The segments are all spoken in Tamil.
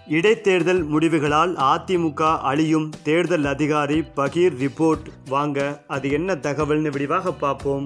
இடைத்தேர்தல் முடிவுகளால் அதிமுக அழியும் தேர்தல் அதிகாரி பகீர் ரிப்போர்ட் வாங்க அது என்ன தகவல்னு விரிவாக பார்ப்போம்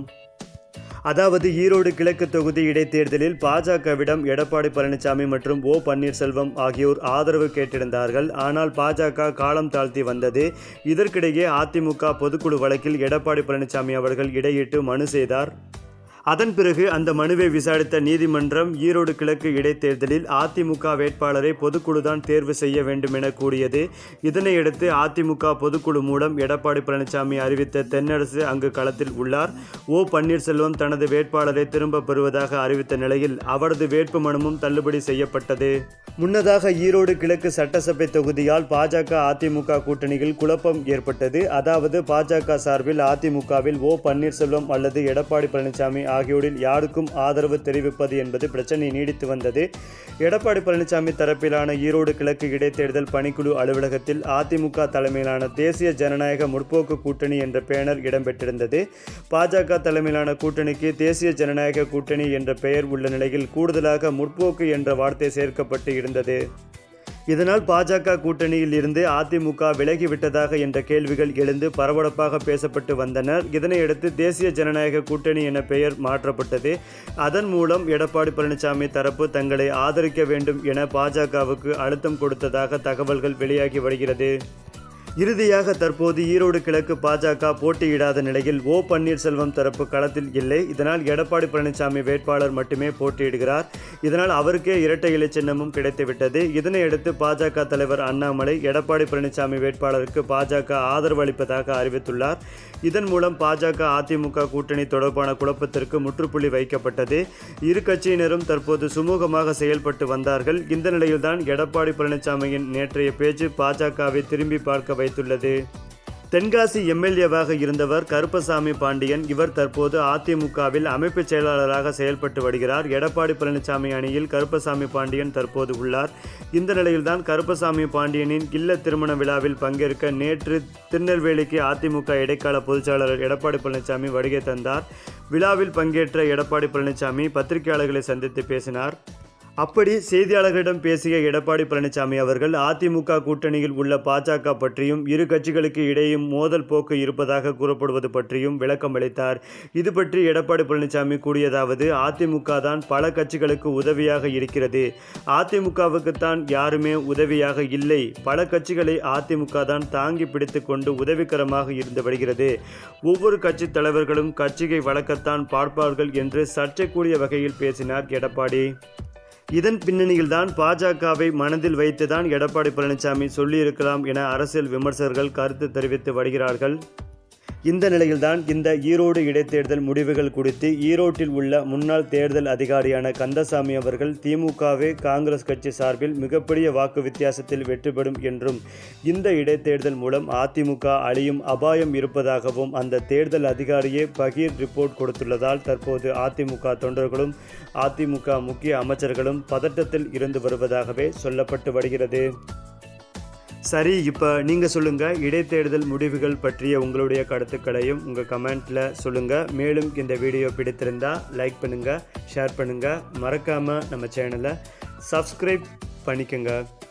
அதாவது ஈரோடு கிழக்கு தொகுதி இடைத்தேர்தலில் பாஜகவிடம் எடப்பாடி பழனிசாமி மற்றும் ஓ பன்னீர்செல்வம் ஆகியோர் ஆதரவு கேட்டிருந்தார்கள் ஆனால் பாஜக காலம் தாழ்த்தி வந்தது இதற்கிடையே அதிமுக பொதுக்குழு வழக்கில் எடப்பாடி பழனிசாமி அவர்கள் இடையிட்டு மனு செய்தார் அதன் பிறகு அந்த மனுவை விசாரித்த நீதிமன்றம் ஈரோடு கிழக்கு இடைத்தேர்தலில் அதிமுக வேட்பாளரை பொதுக்குழுதான் தேர்வு செய்ய வேண்டும் என கூறியது இதனையடுத்து அதிமுக பொதுக்குழு மூலம் எடப்பாடி பழனிசாமி அறிவித்த தென்னரசு அங்கு களத்தில் உள்ளார் ஓ பன்னீர்செல்வம் தனது வேட்பாளரை திரும்ப பெறுவதாக அறிவித்த நிலையில் அவரது வேட்பு மனுவும் தள்ளுபடி செய்யப்பட்டது முன்னதாக ஈரோடு கிழக்கு சட்டசபை தொகுதியால் பாஜக அதிமுக கூட்டணியில் குழப்பம் ஏற்பட்டது அதாவது பாஜக சார்பில் அதிமுகவில் ஓ பன்னீர்செல்வம் அல்லது எடப்பாடி பழனிசாமி ஆகியோரில் யாருக்கும் ஆதரவு தெரிவிப்பது என்பது பிரச்சனை நீடித்து வந்தது எடப்பாடி பழனிசாமி தரப்பிலான ஈரோடு கிழக்கு இடைத்தேர்தல் பணிக்குழு அலுவலகத்தில் அதிமுக தலைமையிலான தேசிய ஜனநாயக முற்போக்கு கூட்டணி என்ற பேனர் இடம்பெற்றிருந்தது பாஜக தலைமையிலான கூட்டணிக்கு தேசிய ஜனநாயக கூட்டணி என்ற பெயர் உள்ள நிலையில் கூடுதலாக முற்போக்கு என்ற வார்த்தை சேர்க்கப்பட்டு இருந்தது இதனால் பாஜக கூட்டணியில் இருந்து அதிமுக விலகிவிட்டதாக என்ற கேள்விகள் எழுந்து பரபரப்பாக பேசப்பட்டு வந்தனர் இதனையடுத்து தேசிய ஜனநாயக கூட்டணி என பெயர் மாற்றப்பட்டது அதன் மூலம் எடப்பாடி பழனிசாமி தரப்பு தங்களை ஆதரிக்க வேண்டும் என பாஜகவுக்கு அழுத்தம் கொடுத்ததாக தகவல்கள் வெளியாகி வருகிறது இறுதியாக தற்போது ஈரோடு கிழக்கு பாஜக போட்டியிடாத நிலையில் ஓ பன்னீர்செல்வம் தரப்பு களத்தில் இல்லை இதனால் எடப்பாடி பழனிசாமி வேட்பாளர் மட்டுமே போட்டியிடுகிறார் இதனால் அவருக்கே இரட்டை இலை சின்னமும் கிடைத்துவிட்டது இதனையடுத்து பாஜக தலைவர் அண்ணாமலை எடப்பாடி பழனிசாமி வேட்பாளருக்கு பாஜக ஆதரவு அளிப்பதாக அறிவித்துள்ளார் இதன் மூலம் பாஜக அதிமுக கூட்டணி தொடர்பான குழப்பத்திற்கு முற்றுப்புள்ளி வைக்கப்பட்டது இரு கட்சியினரும் தற்போது சுமூகமாக செயல்பட்டு வந்தார்கள் இந்த நிலையில்தான் எடப்பாடி பழனிசாமியின் நேற்றைய பேச்சு பாஜகவை திரும்பி பார்க்க வைத்துள்ளது தென்காசி எம்எல்ஏவாக இருந்தவர் கருப்பசாமி பாண்டியன் இவர் தற்போது அதிமுகவில் அமைப்பு செயலாளராக செயல்பட்டு வருகிறார் எடப்பாடி பழனிசாமி அணியில் கருப்பசாமி பாண்டியன் தற்போது உள்ளார் இந்த நிலையில்தான் கருப்பசாமி பாண்டியனின் இல்ல திருமண விழாவில் பங்கேற்க நேற்று திருநெல்வேலிக்கு அதிமுக இடைக்கால பொதுச்செயலாளர் எடப்பாடி பழனிசாமி வருகை தந்தார் விழாவில் பங்கேற்ற எடப்பாடி பழனிசாமி பத்திரிகையாளர்களை சந்தித்து பேசினார் அப்படி செய்தியாளர்களிடம் பேசிய எடப்பாடி பழனிசாமி அவர்கள் அதிமுக கூட்டணியில் உள்ள பாஜக பற்றியும் இரு கட்சிகளுக்கு இடையும் மோதல் போக்கு இருப்பதாக கூறப்படுவது பற்றியும் விளக்கம் அளித்தார் இது பற்றி எடப்பாடி பழனிசாமி கூறியதாவது அதிமுக தான் பல கட்சிகளுக்கு உதவியாக இருக்கிறது அதிமுகவுக்குத்தான் யாருமே உதவியாக இல்லை பல கட்சிகளை அதிமுக தான் தாங்கி பிடித்து கொண்டு உதவிகரமாக இருந்து வருகிறது ஒவ்வொரு கட்சி தலைவர்களும் கட்சியை வளர்க்கத்தான் பார்ப்பார்கள் என்று சர்ச்சைக்குரிய வகையில் பேசினார் எடப்பாடி இதன் பின்னணியில்தான் பாஜகவை மனதில் வைத்துதான் எடப்பாடி பழனிசாமி சொல்லியிருக்கலாம் என அரசியல் விமர்சகர்கள் கருத்து தெரிவித்து வருகிறார்கள் இந்த நிலையில்தான் இந்த ஈரோடு இடைத்தேர்தல் முடிவுகள் குறித்து ஈரோட்டில் உள்ள முன்னாள் தேர்தல் அதிகாரியான கந்தசாமி அவர்கள் திமுகவே காங்கிரஸ் கட்சி சார்பில் மிகப்பெரிய வாக்கு வித்தியாசத்தில் வெற்றி பெறும் என்றும் இந்த இடைத்தேர்தல் மூலம் அதிமுக அழியும் அபாயம் இருப்பதாகவும் அந்த தேர்தல் அதிகாரியே பகீர் ரிப்போர்ட் கொடுத்துள்ளதால் தற்போது அதிமுக தொண்டர்களும் அதிமுக முக்கிய அமைச்சர்களும் பதட்டத்தில் இருந்து வருவதாகவே சொல்லப்பட்டு வருகிறது சரி இப்போ நீங்கள் சொல்லுங்கள் இடைத்தேர்தல் முடிவுகள் பற்றிய உங்களுடைய கருத்துக்களையும் உங்கள் கமெண்ட்டில் சொல்லுங்கள் மேலும் இந்த வீடியோ பிடித்திருந்தால் லைக் பண்ணுங்கள் ஷேர் பண்ணுங்கள் மறக்காமல் நம்ம சேனலை சப்ஸ்கிரைப் பண்ணிக்கோங்க